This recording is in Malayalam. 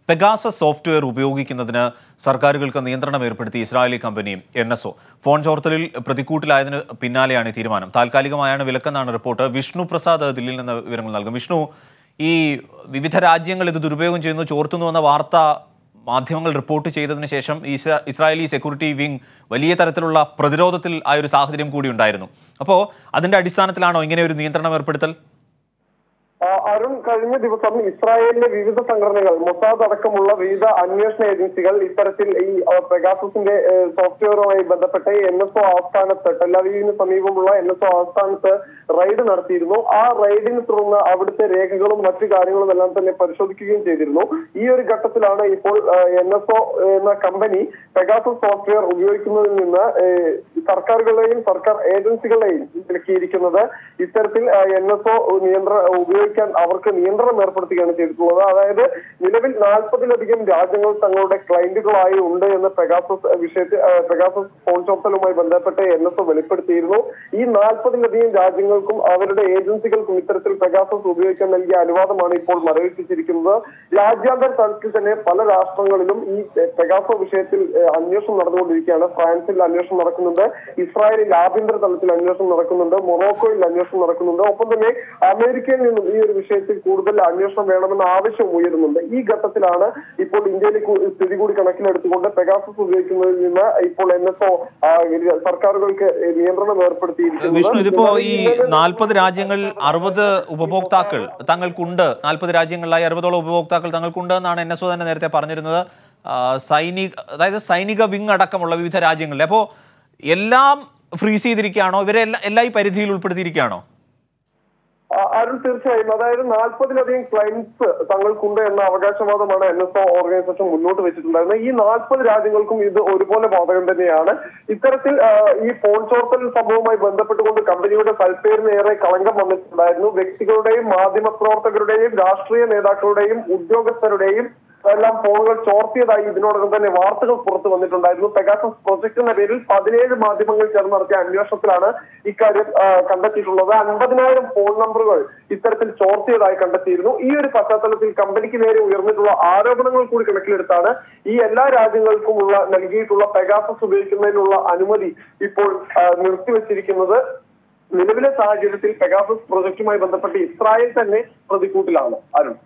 പെഗാസസ് സോഫ്റ്റ്വെയർ ഉപയോഗിക്കുന്നതിന് സർക്കാരുകൾക്ക് നിയന്ത്രണം ഏർപ്പെടുത്തി ഇസ്രായേലി കമ്പനി എൻ എസ് ഒ ഫോൺ ചോർത്തലിൽ പ്രതിക്കൂട്ടിലായതിന് പിന്നാലെയാണ് ഈ തീരുമാനം താൽക്കാലികമായാണ് വിലക്കെന്നാണ് റിപ്പോർട്ട് വിഷ്ണു പ്രസാദ് ദില്ലിയിൽ നിന്ന് വിവരങ്ങൾ നൽകും വിഷ്ണു ഈ വിവിധ രാജ്യങ്ങൾ ഇത് ദുരുപയോഗം ചെയ്യുന്നു ചോർത്തുന്നു എന്ന വാർത്ത മാധ്യമങ്ങൾ റിപ്പോർട്ട് ചെയ്തതിന് ശേഷം ഇസ്രാ- ഇസ്രായേലി സെക്യൂരിറ്റി വിങ് വലിയ തരത്തിലുള്ള പ്രതിരോധത്തിൽ ആ ഒരു സാഹചര്യം കൂടി ഉണ്ടായിരുന്നു അപ്പോൾ അതിന്റെ അടിസ്ഥാനത്തിലാണോ ഇങ്ങനെ ഒരു നിയന്ത്രണം ഏർപ്പെടുത്തൽ ആ, അരുൺ കഴിഞ്ഞ ദിവസം ഇസ്രായേലിലെ വിവിധ സംഘടനകൾ മൊസാദ് അടക്കമുള്ള വിവിധ അന്വേഷണ ഏജൻസികൾ ഇത്തരത്തിൽ ഈ ആ, പെഗാസസിന്റെ ഏ, സോഫ്റ്റ്വെയറുമായി ബന്ധപ്പെട്ട് എൻ എസ് ഒ ആസ്ഥാനത്ത് ടെല്ലവീവിന് സമീപമുള്ള എൻ എസ് ഒ ആസ്ഥാനത്ത് റെയ്ഡ് നടത്തിയിരുന്നു ആ റെയ്ഡിനെ തുടർന്ന് അവിടുത്തെ രേഖകളും മറ്റു കാര്യങ്ങളും എല്ലാം തന്നെ പരിശോധിക്കുകയും ചെയ്തിരുന്നു ഈ ഒരു ഘട്ടത്തിലാണ് ഇപ്പോൾ എൻ എസ് ഒ എന്ന കമ്പനി പെഗാസസ് സോഫ്റ്റ്വെയർ ഉപയോഗിക്കുന്നതിൽ നിന്ന് ഏ, സർക്കാരുകളെയും സർക്കാർ ഏജൻസികളെയും വിലക്കിയിരിക്കുന്നത് ഇത്തരത്തിൽ എൻ എസ് ഒ നിയന്ത്രണ ഉപയോഗിക്കാൻ അവർക്ക് നിയന്ത്രണം ഏർപ്പെടുത്തുകയാണ് ചെയ്തിട്ടുള്ളത് അതായത് നിലവിൽ നാൽപ്പതിലധികം രാജ്യങ്ങൾ തങ്ങളുടെ ക്ലയന്റുകളായി ഉണ്ട് എന്ന് പെഗാസസ് വിഷയത്തിൽ ആ, പെഗാസസ് ഫോൺ ചോർത്തലുമായി ബന്ധപ്പെട്ട് എൻ എസ് ഒ വെളിപ്പെടുത്തിയിരുന്നു ഈ നാൽപ്പതിലധികം രാജ്യങ്ങൾക്കും അവരുടെ ഏജൻസികൾക്കും ഇത്തരത്തിൽ പെഗാസസ് ഉപയോഗിക്കാൻ നൽകിയ അനുവാദമാണ് ഇപ്പോൾ മരവിപ്പിച്ചിരിക്കുന്നത് രാജ്യാന്തര തലത്തിൽ തന്നെ പല രാഷ്ട്രങ്ങളിലും ഈ പെഗാസോ വിഷയത്തിൽ ഏഹ്, അന്വേഷണം നടന്നുകൊണ്ടിരിക്കുകയാണ് ഫ്രാൻസിൽ അന്വേഷണം നടക്കുന്നുണ്ട് ഇസ്രായേലിൽ ആഭ്യന്തര തലത്തിൽ അന്വേഷണം നടക്കുന്നുണ്ട് മൊറോക്കോയിൽ അന്വേഷണം നടക്കുന്നുണ്ട് ഒപ്പം തന്നെ അമേരിക്കയിൽ നിന്നും ഈ ഒരു വിഷയത്തിൽ കൂടുതൽ അന്വേഷണം വേണമെന്ന ആവശ്യം ഉയരുന്നുണ്ട് ഈ ഘട്ടത്തിലാണ് ഇപ്പോൾ ഇന്ത്യയിലെ കൂ- സ്ഥിതി കൂടി കണക്കിലെടുത്തുകൊണ്ട് പെഗാസസ് ഉപയോഗിക്കുന്നതിൽ നിന്ന് ഇപ്പോൾ എൻ എസ് ഒ സർക്കാരുകൾക്ക് നിയന്ത്രണം ഏർപ്പെടുത്തിയിരിക്കുന്നത് വിഷ്ണു ഇതിപ്പോ ഈ നാൽപ്പത് രാജ്യങ്ങൾ അറുപത് ഉപഭോക്താക്കൾ തങ്ങൾക്കുണ്ട് നാൽപ്പത് രാജ്യങ്ങളിലായി അറുപതോളം ഉപഭോക്താക്കൾ തങ്ങൾക്കുണ്ട് എന്നാണ് എൻ എസ് ഒ തന്നെ നേരത്തെ പറഞ്ഞിരുന്നത് ആ, സൈനിക അതായത് സൈനിക വിങ് അടക്കമുള്ള വിവിധ രാജ്യങ്ങളിൽ അപ്പോൾ എല്ലാം ഫ്രീസ് ചെയ്തിരിക്കുകയാണോ ഇവരെ എല്ലാ എല്ലാ ഈ പരിധിയിൽ ഉൾപ്പെടുത്തിയിരിക്കുകയാണോ ആ, അരുൺ തീർച്ചയായും അതായത് നാൽപ്പതിലധികം ക്ലൈംസ് തങ്ങൾക്കുണ്ട് എന്ന അവകാശവാദമാണ് എൻ എസ് ഒ ഓർഗനൈസേഷൻ മുന്നോട്ട് വെച്ചിട്ടുണ്ടായിരുന്നത് ഈ നാൽപ്പത് രാജ്യങ്ങൾക്കും ഇത് ഒരുപോലെ ബാധകം തന്നെയാണ് ഇത്തരത്തിൽ ആ, ഈ ഫോൺ ചോർത്തൽ സംഭവവുമായി ബന്ധപ്പെട്ടുകൊണ്ട് കമ്പനിയുടെ സൽപ്പേരിന് ഏറെ കളങ്കം വന്നിട്ടുണ്ടായിരുന്നു വ്യക്തികളുടെയും മാധ്യമ പ്രവർത്തകരുടെയും രാഷ്ട്രീയ നേതാക്കളുടെയും ഉദ്യോഗസ്ഥരുടെയും എല്ലാം ഫോണുകൾ ചോർത്തിയതായി ഇതിനോടകം തന്നെ വാർത്തകൾ പുറത്തു വന്നിട്ടുണ്ടായിരുന്നു പെഗാസസ് പ്രൊജക്ട് എന്ന പേരിൽ പതിനേഴ് മാധ്യമങ്ങൾ ചേർന്ന് നടത്തിയ അന്വേഷണത്തിലാണ് ഇക്കാര്യം ആ, കണ്ടെത്തിയിട്ടുള്ളത് അൻപതിനായിരം ഫോൺ നമ്പറുകൾ ഇത്തരത്തിൽ ചോർത്തിയതായി കണ്ടെത്തിയിരുന്നു ഈ ഒരു പശ്ചാത്തലത്തിൽ കമ്പനിക്ക് നേരെ ഉയർന്നിട്ടുള്ള ആരോപണങ്ങൾ കൂടി കണക്കിലെടുത്താണ് ഈ എല്ലാ രാജ്യങ്ങൾക്കുമുള്ള നൽകിയിട്ടുള്ള പെഗാസസ് ഉപയോഗിക്കുന്നതിനുള്ള അനുമതി ഇപ്പോൾ ആ, നിർത്തിവെച്ചിരിക്കുന്നത് നിലവിലെ സാഹചര്യത്തിൽ പെഗാസസ് പ്രൊജക്ടുമായി ബന്ധപ്പെട്ട് ഇസ്രായേൽ തന്നെ പ്രതിക്കൂട്ടിലാണ് അരുൺ